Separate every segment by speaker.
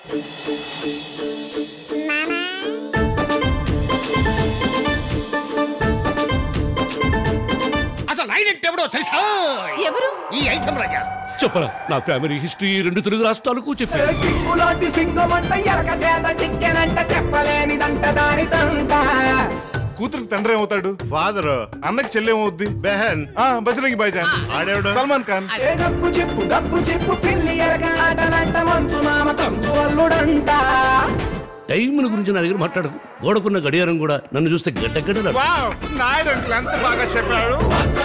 Speaker 1: అసలు నాయుడు ఎవడో తెలుసా
Speaker 2: ఎవరు
Speaker 1: ఈ ఐటమ్ రాజా
Speaker 3: చెప్పరా నా ఫ్యామిలీ హిస్టరీ రెండు తెలుగు రాష్ట్రాలకు చెప్పాను
Speaker 4: కిక్కులాంటి సింగమంట ఎరక చేత చిక్కెనంట చెప్పలేనిదంట దాని తంట
Speaker 5: కూతురికి తండ్రి ఏమవుతాడు
Speaker 6: ఫాదర్
Speaker 5: అన్నకి చెల్లెమవుద్ది
Speaker 6: బెహన్
Speaker 5: ఆ బజరంగి భాయ్జాన్
Speaker 6: ఆడేవిడు
Speaker 5: సల్మాన్ ఖాన్
Speaker 4: ఏ డబ్బు చెప్పు డబ్బు చెప్పు పిల్లి ఎరక ఆటలంట మంచు మామ తంచు అల్లుడంట
Speaker 3: టైం గురించి నా దగ్గర మాట్లాడకు గోడకున్న గడియారం కూడా నన్ను చూస్తే గడ్డ గడ్డ
Speaker 5: వావ్ నాయుడు అంకుల్ ఎంత బాగా చెప్పాడు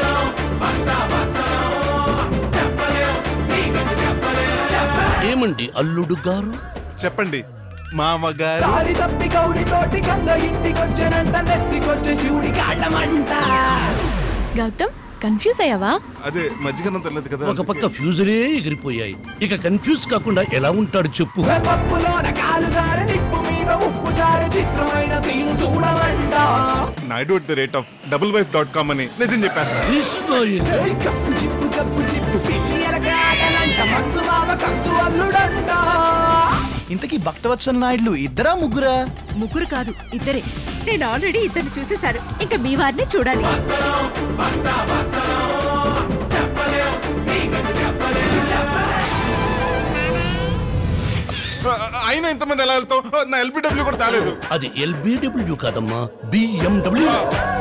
Speaker 3: ఏమండి అల్లుడు గారు
Speaker 5: చెప్పండి మామగారు
Speaker 4: దారి తప్పి గౌరి తోటి గంగ ఇంటికొచ్చానంట నెత్తికొచ్చే శివుడి కాళ్ళమంట
Speaker 2: గౌతమ్ కన్ఫ్యూజ్ అయ్యావా
Speaker 5: అదే మజ్జిగన్నం తెలియదు కదా
Speaker 3: ఒక పక్క ఫ్యూజులే ఎగిరిపోయాయి ఇక కన్ఫ్యూజ్ కాకుండా ఎలా ఉంటాడు చెప్పు
Speaker 4: పప్పులోన కాలు జారి నిప్పు మీద ఉప్పు జారి చిత్రమైన సీను చూడమంట
Speaker 5: Naidu at the rate of double wife dot com అని నిజం చెప్పేస్తా
Speaker 3: ఇస్మాయిల్
Speaker 4: ఏయ్ కప్పు చిప్పు కప్పు చిప్పు పిల్లి ఎరక ఆటలంట మంచు మామ కంచు అల్లుడంట
Speaker 7: ఇంతకీ భక్తవత్సల నాయుడులు ఇద్దరా ముగ్గురా
Speaker 8: ముగ్గురు కాదు ఇద్దరే నేను ఆల్రెడీ ఇద్దరిని చూసేశాను ఇంకా మీ వారిని చూడాలి
Speaker 5: అయినా ఇంతమంది ఎలా వెళ్తావు నా ఎల్బిడబ్ల్యూ కూడా తాలేదు
Speaker 3: అది ఎల్బిడబ్ల్యూ కాదమ్మా బిఎండబ్ల్యూ